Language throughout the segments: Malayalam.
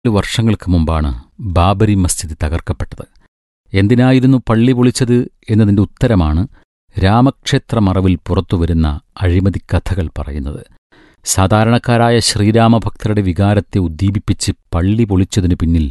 നാല് വർഷങ്ങൾക്ക് മുമ്പാണ് ബാബരി മസ്ജിദ് തകർക്കപ്പെട്ടത് എന്തിനായിരുന്നു പള്ളി പൊളിച്ചത് എന്നതിന്റെ ഉത്തരമാണ് രാമക്ഷേത്ര മറവിൽ പുറത്തുവരുന്ന അഴിമതിക്കഥകൾ പറയുന്നത് സാധാരണക്കാരായ ശ്രീരാമഭക്തരുടെ വികാരത്തെ ഉദ്ദീപിപ്പിച്ച് പള്ളി പൊളിച്ചതിനു പിന്നിൽ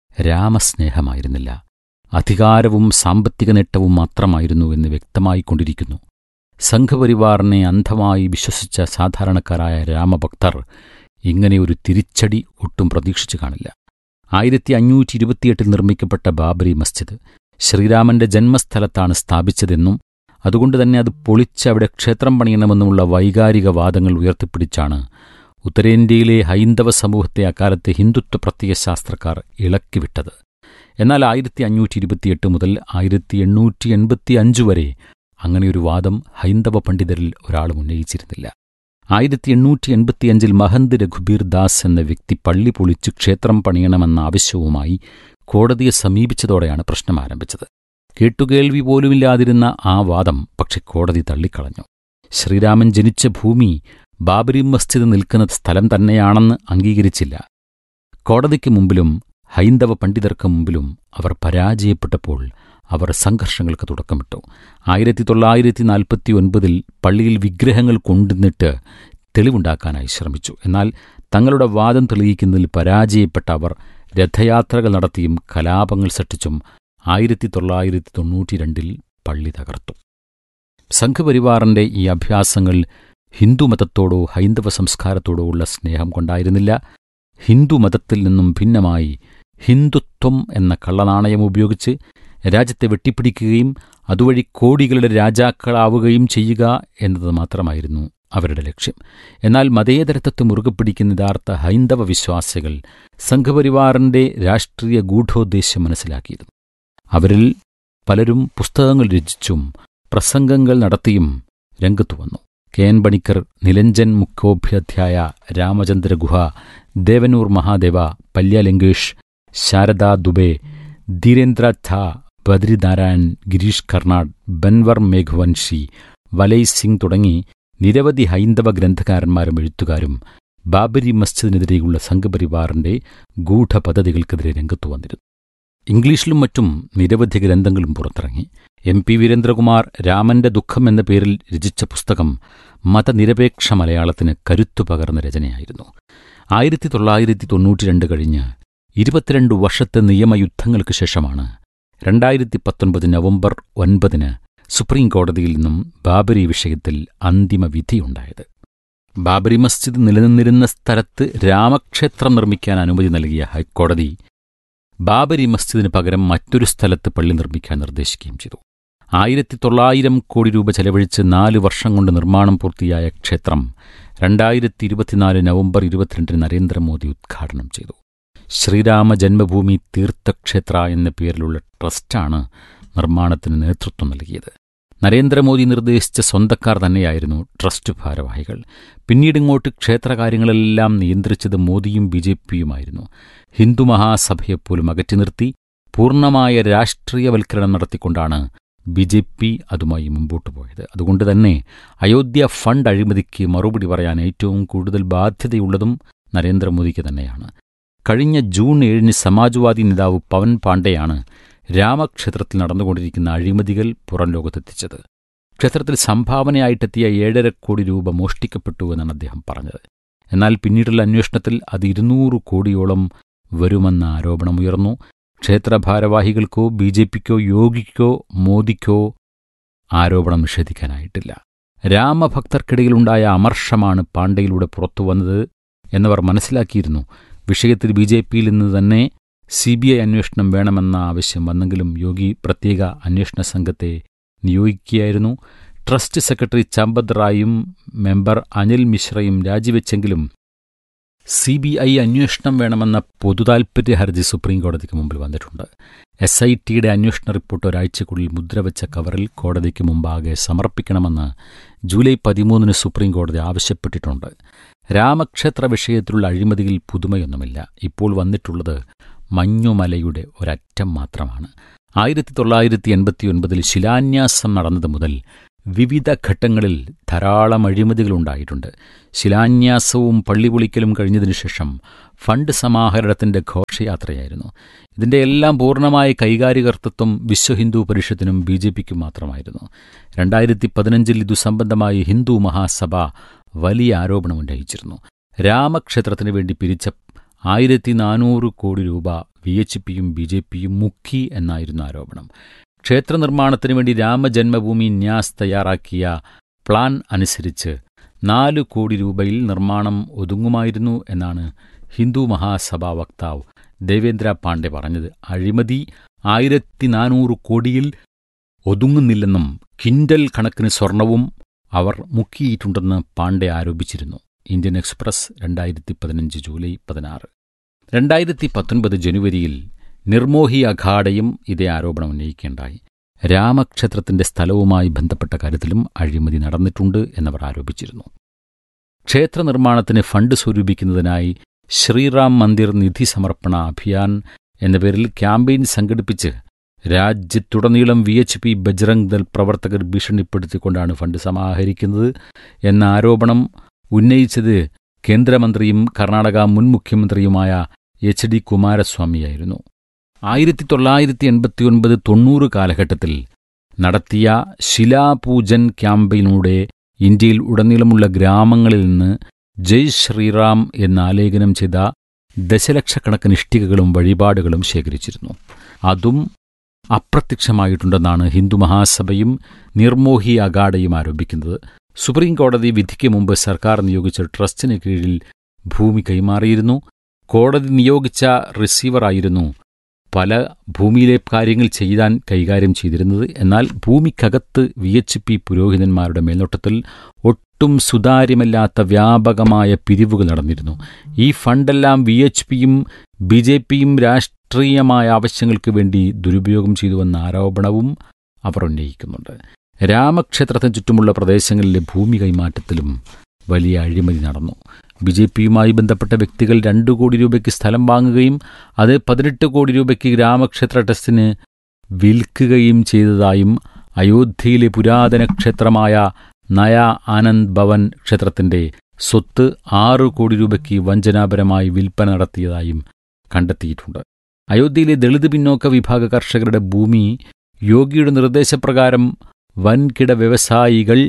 രാമസ്നേഹമായിരുന്നില്ല അധികാരവും സാമ്പത്തിക നേട്ടവും മാത്രമായിരുന്നു എന്ന് വ്യക്തമായിക്കൊണ്ടിരിക്കുന്നു സംഘപരിവാറിനെ അന്ധമായി വിശ്വസിച്ച സാധാരണക്കാരായ രാമഭക്തർ ഇങ്ങനെയൊരു തിരിച്ചടി ഒട്ടും പ്രതീക്ഷിച്ചു കാണില്ല ആയിരത്തി അഞ്ഞൂറ്റി ഇരുപത്തിയെട്ടിൽ നിർമ്മിക്കപ്പെട്ട ബാബരി മസ്ജിദ് ശ്രീരാമന്റെ ജന്മസ്ഥലത്താണ് സ്ഥാപിച്ചതെന്നും അതുകൊണ്ട് തന്നെ അത് പൊളിച്ച് അവിടെ ക്ഷേത്രം പണിയണമെന്നുമുള്ള വൈകാരിക വാദങ്ങൾ ഉയർത്തിപ്പിടിച്ചാണ് ഉത്തരേന്ത്യയിലെ ഹൈന്ദവ സമൂഹത്തെ അക്കാലത്തെ ഹിന്ദുത്വ പ്രത്യയശാസ്ത്രക്കാർ ഇളക്കിവിട്ടത് എന്നാൽ ആയിരത്തി അഞ്ഞൂറ്റി ഇരുപത്തിയെട്ട് മുതൽ ആയിരത്തി എണ്ണൂറ്റി എൺപത്തി അഞ്ച് വരെ അങ്ങനെയൊരു വാദം ഹൈന്ദവ പണ്ഡിതരിൽ ഒരാളും ഉന്നയിച്ചിരുന്നില്ല ആയിരത്തി എണ്ണൂറ്റി എൺപത്തിയഞ്ചിൽ മഹന്ത് രഘുബീർ ദാസ് എന്ന വ്യക്തി പള്ളി പൊളിച്ച് ക്ഷേത്രം പണിയണമെന്ന ആവശ്യവുമായി കോടതിയെ സമീപിച്ചതോടെയാണ് പ്രശ്നം ആരംഭിച്ചത് കേട്ടുകേൾവി പോലുമില്ലാതിരുന്ന ആ വാദം പക്ഷെ കോടതി തള്ളിക്കളഞ്ഞു ശ്രീരാമൻ ജനിച്ച ഭൂമി ബാബരി മസ്ജിദ് നിൽക്കുന്ന സ്ഥലം തന്നെയാണെന്ന് അംഗീകരിച്ചില്ല കോടതിക്ക് മുമ്പിലും ഹൈന്ദവ പണ്ഡിതർക്ക് മുമ്പിലും അവർ പരാജയപ്പെട്ടപ്പോൾ അവർ സംഘർഷങ്ങൾക്ക് തുടക്കമിട്ടു ആയിരത്തി തൊള്ളായിരത്തി നാൽപ്പത്തി ഒൻപതിൽ പള്ളിയിൽ വിഗ്രഹങ്ങൾ കൊണ്ടുവന്നിട്ട് തെളിവുണ്ടാക്കാനായി ശ്രമിച്ചു എന്നാൽ തങ്ങളുടെ വാദം തെളിയിക്കുന്നതിൽ പരാജയപ്പെട്ട അവർ രഥയാത്രകൾ നടത്തിയും കലാപങ്ങൾ സൃഷ്ടിച്ചും ആയിരത്തി തൊള്ളായിരത്തി തൊണ്ണൂറ്റിരണ്ടിൽ പള്ളി തകർത്തു സംഘപരിവാറിന്റെ ഈ അഭ്യാസങ്ങൾ ഹിന്ദുമതത്തോടോ ഹൈന്ദവ സംസ്കാരത്തോടോ ഉള്ള സ്നേഹം കൊണ്ടായിരുന്നില്ല ഹിന്ദുമതത്തിൽ നിന്നും ഭിന്നമായി ഹിന്ദുത്വം എന്ന കള്ളനാണയം ഉപയോഗിച്ച് രാജ്യത്തെ വെട്ടിപ്പിടിക്കുകയും അതുവഴി കോടികളുടെ രാജാക്കളാവുകയും ചെയ്യുക എന്നത് മാത്രമായിരുന്നു അവരുടെ ലക്ഷ്യം എന്നാൽ മതേതരത്വത്തെ മുറുകെ പിടിക്കുന്ന യഥാർത്ഥ ഹൈന്ദവ വിശ്വാസികൾ സംഘപരിവാറിന്റെ രാഷ്ട്രീയ ഗൂഢോദ്ദേശ്യം മനസ്സിലാക്കിയിരുന്നു അവരിൽ പലരും പുസ്തകങ്ങൾ രചിച്ചും പ്രസംഗങ്ങൾ നടത്തിയും രംഗത്തു വന്നു കെ എൻ പണിക്കർ നിലഞ്ജൻ മുഖോപാധ്യായ രാമചന്ദ്ര ഗുഹ ദേവനൂർ മഹാദേവ പല്യ ലങ്കേഷ് ശാരദാ ദുബെ ധീരേന്ദ്ര ഝാ ബദ്രിനാരായൺ ഗിരീഷ് കർണാട് ബൻവർ മേഘവൻഷി വലൈ സിംഗ് തുടങ്ങി നിരവധി ഹൈന്ദവ ഗ്രന്ഥകാരന്മാരും എഴുത്തുകാരും ബാബരി മസ്ജിദിനെതിരെയുള്ള സംഘപരിവാറിന്റെ ഗൂഢപദ്ധതികൾക്കെതിരെ രംഗത്തു വന്നിരുന്നു ഇംഗ്ലീഷിലും മറ്റും നിരവധി ഗ്രന്ഥങ്ങളും പുറത്തിറങ്ങി എം പി വീരേന്ദ്രകുമാർ രാമന്റെ ദുഃഖം എന്ന പേരിൽ രചിച്ച പുസ്തകം മതനിരപേക്ഷ മലയാളത്തിന് കരുത്തു പകർന്ന രചനയായിരുന്നു ആയിരത്തി തൊള്ളായിരത്തി തൊണ്ണൂറ്റിരണ്ട് കഴിഞ്ഞ് ഇരുപത്തിരണ്ട് വർഷത്തെ നിയമയുദ്ധങ്ങൾക്ക് ശേഷമാണ് രണ്ടായിരത്തി പത്തൊൻപത് നവംബർ ഒൻപതിന് സുപ്രീം കോടതിയിൽ നിന്നും ബാബരി വിഷയത്തിൽ അന്തിമ വിധിയുണ്ടായത് ബാബരി മസ്ജിദ് നിലനിന്നിരുന്ന സ്ഥലത്ത് രാമക്ഷേത്രം നിർമ്മിക്കാൻ അനുമതി നൽകിയ ഹൈക്കോടതി ബാബരി മസ്ജിദിന് പകരം മറ്റൊരു സ്ഥലത്ത് പള്ളി നിർമ്മിക്കാൻ നിർദ്ദേശിക്കുകയും ചെയ്തു ആയിരത്തി തൊള്ളായിരം കോടി രൂപ ചെലവഴിച്ച് നാല് വർഷം കൊണ്ട് നിർമ്മാണം പൂർത്തിയായ ക്ഷേത്രം രണ്ടായിരത്തി ഇരുപത്തിനാല് നവംബർ ഇരുപത്തിരണ്ടിന് നരേന്ദ്രമോദി ഉദ്ഘാടനം ചെയ്തു ശ്രീരാമ ജന്മഭൂമി തീർത്ഥക്ഷേത്ര എന്ന പേരിലുള്ള ട്രസ്റ്റാണ് നിർമ്മാണത്തിന് നേതൃത്വം നൽകിയത് നരേന്ദ്രമോദി നിർദ്ദേശിച്ച സ്വന്തക്കാർ തന്നെയായിരുന്നു ട്രസ്റ്റ് ഭാരവാഹികൾ പിന്നീടിങ്ങോട്ട് ക്ഷേത്രകാര്യങ്ങളെല്ലാം നിയന്ത്രിച്ചത് മോദിയും ബി ജെ പിയുമായിരുന്നു ഹിന്ദുമഹാസഭയെപ്പോലും അകറ്റി നിർത്തി പൂർണ്ണമായ രാഷ്ട്രീയവൽക്കരണം നടത്തിക്കൊണ്ടാണ് ബി ജെ പി അതുമായി മുമ്പോട്ടു പോയത് അതുകൊണ്ട് തന്നെ അയോധ്യ ഫണ്ട് അഴിമതിക്ക് മറുപടി പറയാൻ ഏറ്റവും കൂടുതൽ ബാധ്യതയുള്ളതും നരേന്ദ്രമോദിക്ക് തന്നെയാണ് കഴിഞ്ഞ ജൂൺ ഏഴിന് സമാജ്വാദി നേതാവ് പവൻ പാണ്ഡെയാണ് രാമക്ഷേത്രത്തിൽ നടന്നുകൊണ്ടിരിക്കുന്ന അഴിമതികൾ പുറം ലോകത്തെത്തിച്ചത് ക്ഷേത്രത്തിൽ സംഭാവനയായിട്ടെത്തിയ ഏഴര കോടി രൂപ മോഷ്ടിക്കപ്പെട്ടു എന്നാണ് അദ്ദേഹം പറഞ്ഞത് എന്നാൽ പിന്നീടുള്ള അന്വേഷണത്തിൽ അത് ഇരുന്നൂറ് കോടിയോളം വരുമെന്ന ആരോപണമുയർന്നു ക്ഷേത്ര ഭാരവാഹികൾക്കോ ബി ജെ പിക്കോ യോഗിക്കോ മോദിക്കോ ആരോപണം നിഷേധിക്കാനായിട്ടില്ല രാമഭക്തർക്കിടയിലുണ്ടായ അമർഷമാണ് പാണ്ഡയിലൂടെ പുറത്തുവന്നത് എന്നവർ മനസ്സിലാക്കിയിരുന്നു വിഷയത്തിൽ ബി ജെ പിയിൽ നിന്ന് തന്നെ സി ബി ഐ അന്വേഷണം വേണമെന്ന ആവശ്യം വന്നെങ്കിലും യോഗി പ്രത്യേക അന്വേഷണ സംഘത്തെ നിയോഗിക്കുകയായിരുന്നു ട്രസ്റ്റ് സെക്രട്ടറി ചമ്പത് റായും മെമ്പർ അനിൽ മിശ്രയും രാജിവെച്ചെങ്കിലും സി ബി ഐ അന്വേഷണം വേണമെന്ന പൊതുതാൽപര്യ ഹർജി സുപ്രീം കോടതിക്ക് മുമ്പിൽ വന്നിട്ടുണ്ട് എസ് ഐ ടിയുടെ അന്വേഷണ റിപ്പോർട്ട് ഒരാഴ്ചക്കുള്ളിൽ മുദ്രവെച്ച കവറിൽ കോടതിക്ക് മുമ്പാകെ സമർപ്പിക്കണമെന്ന് ജൂലൈ പതിമൂന്നിന് സുപ്രീം കോടതി ആവശ്യപ്പെട്ടിട്ടുണ്ട് രാമക്ഷേത്ര വിഷയത്തിലുള്ള അഴിമതിയിൽ പുതുമയൊന്നുമില്ല ഇപ്പോൾ വന്നിട്ടുള്ളത് മഞ്ഞുമലയുടെ ഒരറ്റം മാത്രമാണ് ആയിരത്തി തൊള്ളായിരത്തി എൺപത്തിയൊൻപതിൽ ശിലാന്യാസം നടന്നത് മുതൽ വിവിധ ഘട്ടങ്ങളിൽ ധാരാളം അഴിമതികളുണ്ടായിട്ടുണ്ട് ശിലാന്യാസവും പള്ളി പൊളിക്കലും കഴിഞ്ഞതിനു ശേഷം ഫണ്ട് സമാഹരണത്തിന്റെ ഘോഷയാത്രയായിരുന്നു ഇതിന്റെ എല്ലാം പൂർണ്ണമായ കൈകാര്യകർത്തൃത്വം വിശ്വഹിന്ദു പരിഷത്തിനും ബി ജെ പിക്കും മാത്രമായിരുന്നു രണ്ടായിരത്തി പതിനഞ്ചിൽ ഇതു സംബന്ധമായി ഹിന്ദു മഹാസഭ വലിയ ആരോപണം ഉന്നയിച്ചിരുന്നു രാമക്ഷേത്രത്തിന് വേണ്ടി പിരിച്ച ആയിരത്തി നാനൂറ് കോടി രൂപ വി എച്ച് പിയും ബി ജെ പിയും മുക്കി എന്നായിരുന്നു ആരോപണം ക്ഷേത്ര നിർമ്മാണത്തിന് വേണ്ടി രാമജന്മഭൂമി ന്യാസ് തയ്യാറാക്കിയ പ്ലാൻ അനുസരിച്ച് നാല് കോടി രൂപയിൽ നിർമ്മാണം ഒതുങ്ങുമായിരുന്നു എന്നാണ് ഹിന്ദു മഹാസഭാ വക്താവ് ദേവേന്ദ്ര പാണ്ഡെ പറഞ്ഞത് അഴിമതി ആയിരത്തി നാനൂറ് കോടിയിൽ ഒതുങ്ങുന്നില്ലെന്നും കിൻഡൽ കണക്കിന് സ്വർണവും അവർ മുക്കിയിട്ടുണ്ടെന്ന് പാണ്ഡെ ആരോപിച്ചിരുന്നു ഇന്ത്യൻ എക്സ്പ്രസ് രണ്ടായിരത്തി പതിനഞ്ച് ജൂലൈ പതിനാറ് രണ്ടായിരത്തി പത്തൊൻപത് ജനുവരിയിൽ നിർമോഹി അഖാഡയും ഇതേ ആരോപണം ഉന്നയിക്കേണ്ടായി രാമക്ഷേത്രത്തിന്റെ സ്ഥലവുമായി ബന്ധപ്പെട്ട കാര്യത്തിലും അഴിമതി നടന്നിട്ടുണ്ട് എന്നവർ ആരോപിച്ചിരുന്നു ക്ഷേത്ര നിർമ്മാണത്തിന് ഫണ്ട് സ്വരൂപിക്കുന്നതിനായി ശ്രീറാം മന്ദിർ നിധി സമർപ്പണ അഭിയാൻ എന്ന പേരിൽ ക്യാമ്പയിൻ സംഘടിപ്പിച്ച് രാജ്യത്തുടനീളം V H P Bajrang Dal പ്രവർത്തകർ ഭീഷണിപ്പെടുത്തിക്കൊണ്ടാണ് ഫണ്ട് സമാഹരിക്കുന്നത് എന്ന ആരോപണം ഉന്നയിച്ചത് കേന്ദ്രമന്ത്രിയും കർണാടക മുൻ മുഖ്യമന്ത്രിയുമായ എച്ച് ഡി കുമാരസ്വാമിയായിരുന്നു ആയിരത്തി തൊള്ളായിരത്തി എൺപത്തിയൊൻപത് തൊണ്ണൂറ് കാലഘട്ടത്തിൽ നടത്തിയ ശിലാപൂജൻ ക്യാമ്പയിലൂടെ ഇന്ത്യയിൽ ഉടനീളമുള്ള ഗ്രാമങ്ങളിൽ നിന്ന് ജയ് ശ്രീറാം എന്ന് ആലേഖനം ചെയ്ത ദശലക്ഷക്കണക്കിന് ഇഷ്ടികകളും വഴിപാടുകളും ശേഖരിച്ചിരുന്നു അതും അപ്രത്യക്ഷമായിട്ടുണ്ടെന്നാണ് ഹിന്ദു മഹാസഭയും നിർമോഹി അഗാഡയും ആരോപിക്കുന്നത് സുപ്രീം കോടതി വിധിക്ക് മുമ്പ് സർക്കാർ നിയോഗിച്ച ട്രസ്റ്റിന് കീഴിൽ ഭൂമി കൈമാറിയിരുന്നു കോടതി നിയോഗിച്ച റിസീവറായിരുന്നു പല ഭൂമിയിലെ കാര്യങ്ങൾ ചെയ്യാൻ കൈകാര്യം ചെയ്തിരുന്നത് എന്നാൽ ഭൂമിക്കകത്ത് വി എച്ച് പി പുരോഹിതന്മാരുടെ മേൽനോട്ടത്തിൽ ഒട്ടും സുതാര്യമല്ലാത്ത വ്യാപകമായ പിരിവുകൾ നടന്നിരുന്നു ഈ ഫണ്ടെല്ലാം വി എച്ച് പിയും ബി ജെ പിയും രാഷ്ട്രീയമായ ആവശ്യങ്ങൾക്ക് വേണ്ടി ദുരുപയോഗം ചെയ്തുവെന്ന ആരോപണവും അവർ ഉന്നയിക്കുന്നുണ്ട് രാമക്ഷേത്രത്തിന് ചുറ്റുമുള്ള പ്രദേശങ്ങളിലെ ഭൂമി കൈമാറ്റത്തിലും വലിയ അഴിമതി നടന്നു ബി ജെ പിയുമായി ബന്ധപ്പെട്ട വ്യക്തികൾ രണ്ടു കോടി രൂപയ്ക്ക് സ്ഥലം വാങ്ങുകയും അത് പതിനെട്ട് കോടി രൂപയ്ക്ക് രാമക്ഷേത്ര ട്രസ്റ്റിന് വിൽക്കുകയും ചെയ്തതായും അയോധ്യയിലെ പുരാതന ക്ഷേത്രമായ നയ ആനന്ദ് ഭവൻ ക്ഷേത്രത്തിന്റെ സ്വത്ത് ആറു കോടി രൂപയ്ക്ക് വഞ്ചനാപരമായി വിൽപ്പന നടത്തിയതായും കണ്ടെത്തിയിട്ടുണ്ട് അയോധ്യയിലെ ദളിത് പിന്നോക്ക വിഭാഗ കർഷകരുടെ ഭൂമി യോഗിയുടെ നിർദ്ദേശപ്രകാരം വൻകിട വ്യവസായികൾ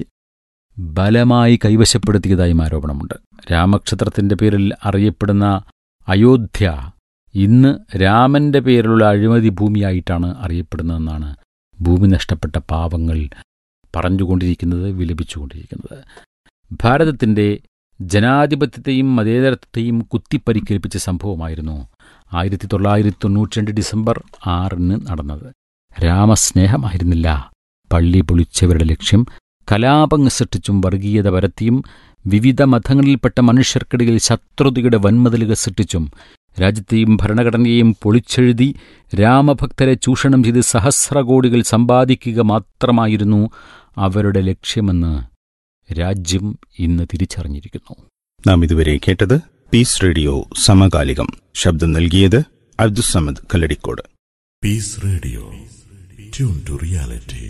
ബലമായി കൈവശപ്പെടുത്തിയതായും ആരോപണമുണ്ട് രാമക്ഷേത്രത്തിന്റെ പേരിൽ അറിയപ്പെടുന്ന അയോധ്യ ഇന്ന് രാമന്റെ പേരിലുള്ള അഴിമതി ഭൂമിയായിട്ടാണ് അറിയപ്പെടുന്നതെന്നാണ് ഭൂമി നഷ്ടപ്പെട്ട പാവങ്ങൾ പറഞ്ഞുകൊണ്ടിരിക്കുന്നത് വിലപിച്ചുകൊണ്ടിരിക്കുന്നത് ഭാരതത്തിന്റെ ജനാധിപത്യത്തെയും മതേതരത്വത്തെയും കുത്തിപ്പരിക്കേൽപ്പിച്ച സംഭവമായിരുന്നു ആയിരത്തി തൊള്ളായിരത്തി തൊണ്ണൂറ്റിരണ്ട് ഡിസംബർ ആറിന് നടന്നത് രാമസ്നേഹമായിരുന്നില്ല പള്ളി പൊളിച്ചവരുടെ ലക്ഷ്യം കലാപങ്ങൾ സൃഷ്ടിച്ചും വർഗീയത പരത്തിയും വിവിധ മതങ്ങളിൽപ്പെട്ട മനുഷ്യർക്കിടയിൽ ശത്രുതയുടെ വൻമതിലുകൾ സൃഷ്ടിച്ചും രാജ്യത്തെയും ഭരണഘടനയെയും പൊളിച്ചെഴുതി രാമഭക്തരെ ചൂഷണം ചെയ്ത് സഹസ്രകോടികൾ സമ്പാദിക്കുക മാത്രമായിരുന്നു അവരുടെ ലക്ഷ്യമെന്ന് രാജ്യം ഇന്ന് തിരിച്ചറിഞ്ഞിരിക്കുന്നു നാം ഇതുവരെ കേട്ടത് പീസ് റേഡിയോ സമകാലികം ശബ്ദം നൽകിയത് Abdussamad Kalladikode Peace Radio. Tune to reality.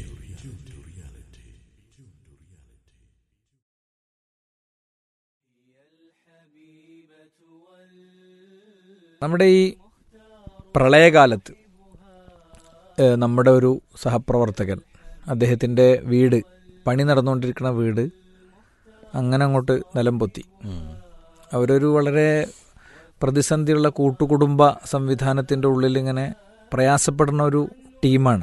നമ്മുടെ ഈ പ്രളയകാലത്ത് ഏഹ്, നമ്മുടെ ഒരു സഹപ്രവർത്തകൻ അദ്ദേഹത്തിൻ്റെ വീട് പണി നടന്നുകൊണ്ടിരിക്കുന്ന വീട് അങ്ങനെ അങ്ങോട്ട് നിലം പൊത്തി അവരൊരു വളരെ പ്രതിസന്ധിയുള്ള കൂട്ടുകുടുംബ സംവിധാനത്തിൻ്റെ ഉള്ളിൽ ഇങ്ങനെ പ്രയാസപ്പെടുന്ന ഒരു ടീമാണ്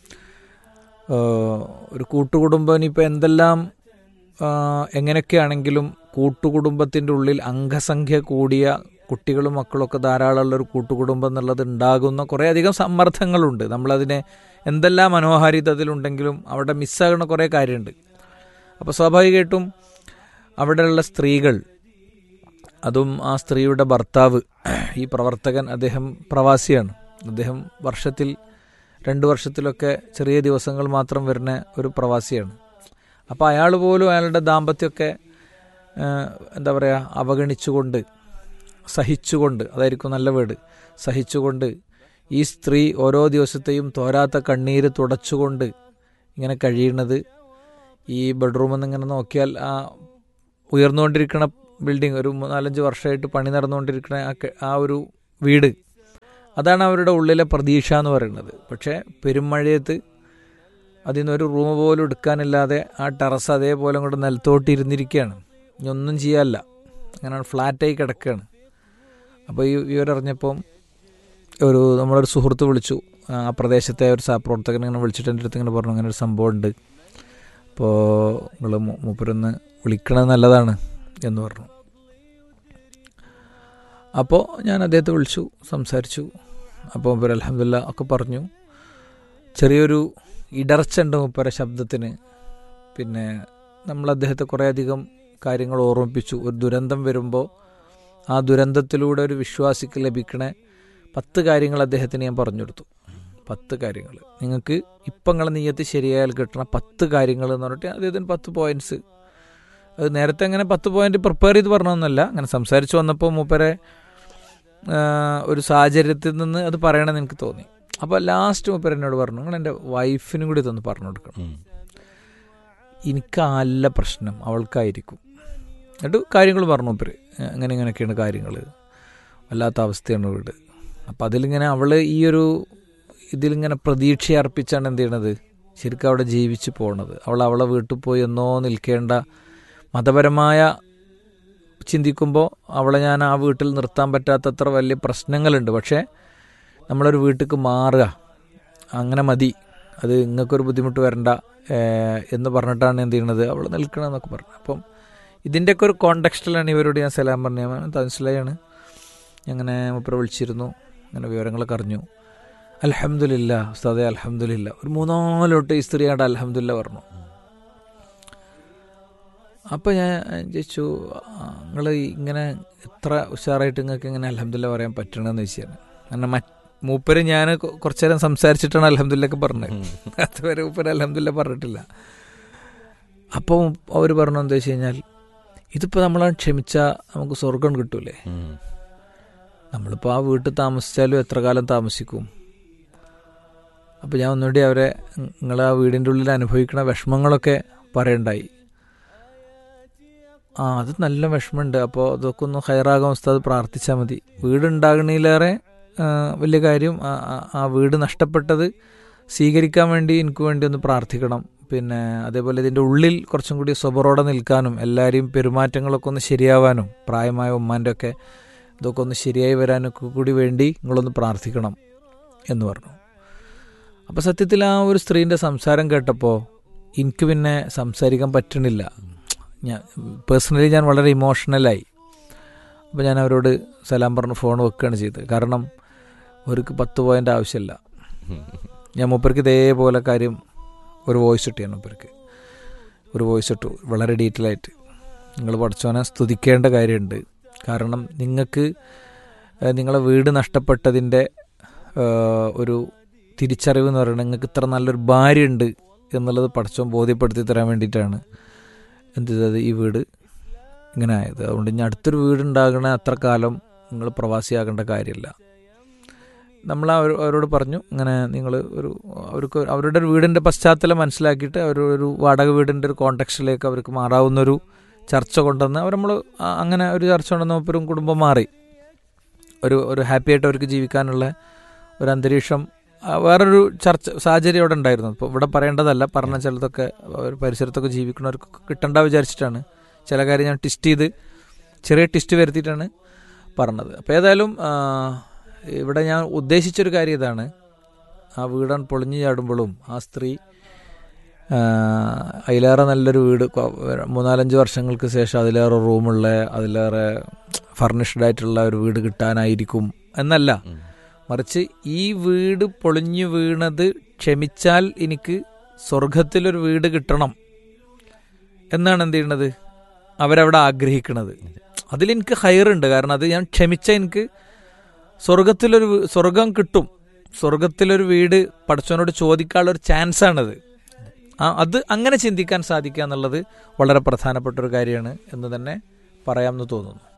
ഏഹ്, ഒരു കൂട്ടുകുടുംബം ഇനിയിപ്പോൾ എന്തെല്ലാം ആഹ്, എങ്ങനെയൊക്കെയാണെങ്കിലും കൂട്ടുകുടുംബത്തിൻ്റെ ഉള്ളിൽ അംഗസംഖ്യ കൂടിയ കുട്ടികളും മക്കളൊക്കെ ധാരാളമുള്ള ഒരു കൂട്ടുകുടുംബം എന്നുള്ളത് ഉണ്ടാകുന്ന കുറേയധികം സമ്മർദ്ദങ്ങളുണ്ട് നമ്മളതിനെ എന്തെല്ലാം മനോഹാരിതത്തിലുണ്ടെങ്കിലും അവിടെ മിസ്സാകുന്ന കുറേ കാര്യമുണ്ട് അപ്പോൾ സ്വാഭാവികമായിട്ടും അവിടെയുള്ള സ്ത്രീകൾ അതും ആ സ്ത്രീയുടെ ഭർത്താവ് ഈ പ്രവർത്തകൻ അദ്ദേഹം പ്രവാസിയാണ് അദ്ദേഹം വർഷത്തിൽ രണ്ട് വർഷത്തിലൊക്കെ ചെറിയ ദിവസങ്ങൾ മാത്രം വരുന്ന ഒരു പ്രവാസിയാണ് അപ്പോൾ അയാൾ പോലും അയാളുടെ ദാമ്പത്യമൊക്കെ ആ, എന്താ പറയുക അവഗണിച്ചുകൊണ്ട് സഹിച്ചുകൊണ്ട് അതായിരിക്കും നല്ല വീട് സഹിച്ചുകൊണ്ട് ഈ സ്ത്രീ ഓരോ ദിവസത്തെയും തോരാത്ത കണ്ണീര് തുടച്ചുകൊണ്ട് ഇങ്ങനെ കഴിയുന്നത് ഈ ബെഡ്റൂമിൽ നിന്ന് ഇങ്ങനെ നോക്കിയാൽ ആ ഉയർന്നുകൊണ്ടിരിക്കുന്ന ബിൽഡിംഗ് ഒരു നാലഞ്ച് വർഷമായിട്ട് പണി നടന്നുകൊണ്ടിരിക്കുന്ന ആ കെ- ആ ഒരു വീട് അതാണ് അവരുടെ ഉള്ളിലെ പ്രതീക്ഷ എന്ന് പറയുന്നത് പക്ഷേ പെരുമഴയത്ത് അതിൽ നിന്നൊരു റൂം പോലും എടുക്കാനില്ലാതെ ആ ടെറസ് അതേപോലെ അങ്ങോട്ട് നിലത്തോട്ട് ഇരുന്നിരിക്കുകയാണ് ഇനി ഒന്നും ചെയ്യാനല്ല അങ്ങനെ ഫ്ലാറ്റായി കിടക്കുകയാണ് അപ്പോൾ ഈ വിവരറിഞ്ഞപ്പം ഒരു നമ്മളൊരു സുഹൃത്ത് വിളിച്ചു ആ പ്രദേശത്തെ ഒരു സഹപ്രവർത്തകൻ ഇങ്ങനെ വിളിച്ചിട്ട് എൻ്റെ അടുത്ത് ഇങ്ങനെ പറഞ്ഞു അങ്ങനെ ഒരു സംഭവം ഉണ്ട് അപ്പോൾ നിങ്ങൾ മൂപ്പരൊന്ന് വിളിക്കണത് നല്ലതാണ് എന്ന് പറഞ്ഞു അപ്പോൾ ഞാൻ അദ്ദേഹത്തെ വിളിച്ചു സംസാരിച്ചു അപ്പോൾ മൂപ്പര് അലഹമില്ല ഒക്കെ പറഞ്ഞു ചെറിയൊരു ഇടർച്ച ഉണ്ട് മൂപ്പര ശബ്ദത്തിന് പിന്നെ നമ്മൾ അദ്ദേഹത്തെ കുറേയധികം കാര്യങ്ങൾ ഓർമ്മിപ്പിച്ചു ഒരു ദുരന്തം വരുമ്പോൾ ആ ദുരന്തത്തിലൂടെ ഒരു വിശ്വാസിക്ക് ലഭിക്കണ പത്ത് കാര്യങ്ങൾ അദ്ദേഹത്തിന് ഞാൻ പറഞ്ഞു കൊടുത്തു പത്ത് കാര്യങ്ങൾ നിങ്ങൾക്ക് ഇപ്പം നിങ്ങളെ നീയത്ത് ശരിയായാൽ കിട്ടണ പത്ത് കാര്യങ്ങൾ എന്ന് പറഞ്ഞിട്ട് അദ്ദേഹത്തിന് പത്ത് പോയിന്റ്സ് അത് നേരത്തെ അങ്ങനെ പത്ത് പോയിന്റ് പ്രിപ്പയർ ചെയ്ത് പറഞ്ഞൊന്നുമല്ല അങ്ങനെ സംസാരിച്ച് വന്നപ്പോൾ മൂപ്പരെ ആ, ഒരു സാഹചര്യത്തിൽ നിന്ന് അത് പറയണമെന്ന് എനിക്ക് തോന്നി അപ്പോൾ ലാസ്റ്റ് മൂപ്പർ എന്നോട് പറഞ്ഞു നിങ്ങൾ എൻ്റെ വൈഫിനും കൂടി ഇതൊന്ന് പറഞ്ഞു കൊടുക്കണം എനിക്കല്ല പ്രശ്നം അവൾക്കായിരിക്കും എന്നിട്ട് കാര്യങ്ങൾ പറഞ്ഞു മൂപ്പര് അങ്ങനെ ഇങ്ങനെയൊക്കെയാണ് കാര്യങ്ങൾ വല്ലാത്ത അവസ്ഥയാണ് വീട് അപ്പം അതിലിങ്ങനെ അവൾ ഈ ഒരു ഇതിലിങ്ങനെ പ്രതീക്ഷ അർപ്പിച്ചാണ് എന്ത് ചെയ്യണത് ശരിക്കും അവിടെ ജീവിച്ച് പോണത് അവൾ അവളെ വീട്ടിൽ പോയി എന്നോ നിൽക്കേണ്ട മതപരമായ ചിന്തിക്കുമ്പോൾ അവളെ ഞാൻ ആ വീട്ടിൽ നിർത്താൻ പറ്റാത്തത്ര വലിയ പ്രശ്നങ്ങളുണ്ട് പക്ഷേ നമ്മളൊരു വീട്ടിലേക്ക് മാറുക അങ്ങനെ മതി അത് നിങ്ങൾക്കൊരു ബുദ്ധിമുട്ട് വരണ്ട ഏഹ്, എന്ന് പറഞ്ഞിട്ടാണ് എന്ത് ചെയ്യണത് അവൾ നിൽക്കണമെന്നൊക്കെ പറഞ്ഞു അപ്പം ഇതിൻ്റെയൊക്കെ ഒരു കോണ്ടെക്സ്റ്റിലാണ് ഇവരോട് ഞാൻ സലാം പറഞ്ഞ തൻസിലായാണ് അങ്ങനെ മുപ്പര വിളിച്ചിരുന്നു അങ്ങനെ വിവരങ്ങളൊക്കെ അറിഞ്ഞു അലഹമില്ല ഉസ്താദെ അലഹമില്ല ഒരു മൂന്നാലോട്ട് ഈ സ്ത്രീയായിട്ട് അലഹമില്ല പറഞ്ഞു അപ്പോൾ ഞാൻ ചോദിച്ചു നിങ്ങൾ ഇങ്ങനെ ഇത്ര ഉഷാറായിട്ട് നിങ്ങൾക്ക് ഇങ്ങനെ അലഹമില്ല പറയാൻ പറ്റണമെന്ന് ചോദിച്ചാണ് കാരണം മറ്റ് മൂപ്പര് ഞാൻ കുറച്ചു നേരം സംസാരിച്ചിട്ടാണ് അലഹമില്ലൊക്കെ പറഞ്ഞത് അതുവരെ മൂപ്പര് അലഹമില്ല പറഞ്ഞിട്ടില്ല അപ്പോൾ അവർ പറഞ്ഞു എന്താ വെച്ച് കഴിഞ്ഞാൽ ഇതിപ്പോൾ നമ്മൾ ക്ഷമിച്ചാൽ നമുക്ക് സ്വർഗം കിട്ടൂലേ നമ്മളിപ്പോൾ ആ വീട്ടിൽ താമസിച്ചാലും എത്ര കാലം താമസിക്കും അപ്പോൾ ഞാൻ ഒന്നുകൂടി അവരെ നിങ്ങൾ ആ വീടിൻ്റെ ഉള്ളിൽ അനുഭവിക്കുന്ന വിഷമങ്ങളൊക്കെ പറയണ്ടായി ആ അത് നല്ല വിഷമമുണ്ട് അപ്പോൾ അതൊക്കെ ഒന്ന് ഹയറാകാൻ ഉസ്താദ് പ്രാർത്ഥിച്ചാൽ മതി വീടുണ്ടാകണേലേറെ ആ, വലിയ കാര്യം ആ- ആ- ആ വീട് നഷ്ടപ്പെട്ടത് സ്വീകരിക്കാൻ വേണ്ടി എനിക്ക് വേണ്ടി ഒന്ന് പ്രാർത്ഥിക്കണം പിന്നെ അതേപോലെ ഇതിൻ്റെ ഉള്ളിൽ കുറച്ചും കൂടി സ്വബറോടെ നിൽക്കാനും എല്ലാവരെയും പെരുമാറ്റങ്ങളൊക്കെ ഒന്ന് ശരിയാവാനും പ്രായമായ ഉമ്മാൻ്റെ ഒക്കെ ഇതൊക്കെ ഒന്ന് ശരിയായി വരാനൊക്കെ കൂടി വേണ്ടി നിങ്ങളൊന്ന് പ്രാർത്ഥിക്കണം എന്ന് പറഞ്ഞു അപ്പോൾ സത്യത്തിൽ ആ ഒരു സ്ത്രീൻ്റെ സംസാരം കേട്ടപ്പോൾ എനിക്ക് പിന്നെ സംസാരിക്കാൻ പറ്റണില്ല ഞാൻ പേഴ്സണലി ഞാൻ വളരെ ഇമോഷണലായി അപ്പോൾ ഞാൻ അവരോട് സലാം പറഞ്ഞ് ഫോൺ വെക്കുകയാണ് ചെയ്തത് കാരണം അവർക്ക് പത്ത് പോയിൻ്റ് ആവശ്യമില്ല ഞാൻ മൂപ്പർക്ക് ഇതേപോലെ കാര്യം ഒരു വോയിസ് ഇട്ടിയാണ് മൂപ്പർക്ക് ഒരു വോയിസ് ഇട്ടു വളരെ ഡീറ്റെയിൽ ആയിട്ട് നിങ്ങൾ പഠിച്ചോനെ സ്തുതിക്കേണ്ട കാര്യമുണ്ട് കാരണം നിങ്ങൾക്ക് ഏഹ്, നിങ്ങളെ വീട് നഷ്ടപ്പെട്ടതിൻ്റെ ഏഹ്, ഒരു തിരിച്ചറിവ് എന്ന് പറയുന്നത് നിങ്ങൾക്ക് ഇത്ര നല്ലൊരു ഭാര്യ ഉണ്ട് എന്നുള്ളത് പഠിച്ചോൻ ബോധ്യപ്പെടുത്തി തരാൻ വേണ്ടിയിട്ടാണ് എന്ത് ചെയ്തത് ഈ വീട് ഇങ്ങനെ ആയത് അതുകൊണ്ട് ഇനി അടുത്തൊരു വീടുണ്ടാകണ അത്ര കാലം നിങ്ങൾ പ്രവാസിയാകേണ്ട കാര്യമില്ല നമ്മൾ അവർ അവരോട് പറഞ്ഞു ഇങ്ങനെ നിങ്ങൾ ഒരു അവർക്ക് അവരുടെ ഒരു വീടിൻ്റെ പശ്ചാത്തലം മനസ്സിലാക്കിയിട്ട് അവർ ഒരു വാടക വീടിൻ്റെ ഒരു കോണ്ടക്സ്റ്റിലേക്ക് അവർക്ക് മാറാവുന്നൊരു ചർച്ച കൊണ്ടുവന്ന് അവർ നമ്മൾ അങ്ങനെ ഒരു ചർച്ച കൊണ്ടുവന്ന് ഒരു കുടുംബം മാറി ഒരു ഒരു ഹാപ്പി ആയിട്ട് അവർക്ക് ജീവിക്കാനുള്ള ഒരു അന്തരീക്ഷം ആ, വേറൊരു ചർച്ച സാഹചര്യം അവിടെ ഉണ്ടായിരുന്നു ഇപ്പോൾ ഇവിടെ പറയേണ്ടതല്ല പറഞ്ഞ ചിലതൊക്കെ ഒരു പരിസരത്തൊക്കെ ജീവിക്കുന്നവർക്ക് കിട്ടണ്ട വിചാരിച്ചിട്ടാണ് ചില കാര്യം ഞാൻ ടിസ്റ്റ് ചെയ്ത് ചെറിയ ടിസ്റ്റ് വരുത്തിയിട്ടാണ് പറഞ്ഞത് അപ്പോൾ ഏതായാലും ആ, ഇവിടെ ഞാൻ ഉദ്ദേശിച്ചൊരു കാര്യം ഇതാണ് ആ വീടാൻ പൊളിഞ്ഞു ചാടുമ്പോഴും ആ സ്ത്രീ ആ, അതിലേറെ നല്ലൊരു വീട് കൊ- മൂന്നാലഞ്ച് വർഷങ്ങൾക്ക് ശേഷം അതിലേറെ റൂമുള്ള അതിലേറെ ഫർണിഷ്ഡ് ആയിട്ടുള്ള ഒരു വീട് കിട്ടാനായിരിക്കും എന്നല്ല മറിച്ച് ഈ വീട് പൊളിഞ്ഞു വീണത് ക്ഷമിച്ചാൽ എനിക്ക് സ്വർഗത്തിലൊരു വീട് കിട്ടണം എന്നാണ് എന്ത് ചെയ്യണത് അവരവിടെ ആഗ്രഹിക്കുന്നത് അതിലെനിക്ക് ഹയറുണ്ട് കാരണം അത് ഞാൻ ക്ഷമിച്ച എനിക്ക് സ്വർഗത്തിലൊരു വീ- സ്വർഗം കിട്ടും സ്വർഗത്തിലൊരു വീട് പഠിച്ചവനോട് ചോദിക്കാനുള്ള ഒരു ചാൻസ് ആണത് ആ അത് അങ്ങനെ ചിന്തിക്കാൻ സാധിക്കുക എന്നുള്ളത് വളരെ പ്രധാനപ്പെട്ട ഒരു കാര്യമാണ് എന്ന് തന്നെ പറയാമെന്ന് തോന്നുന്നു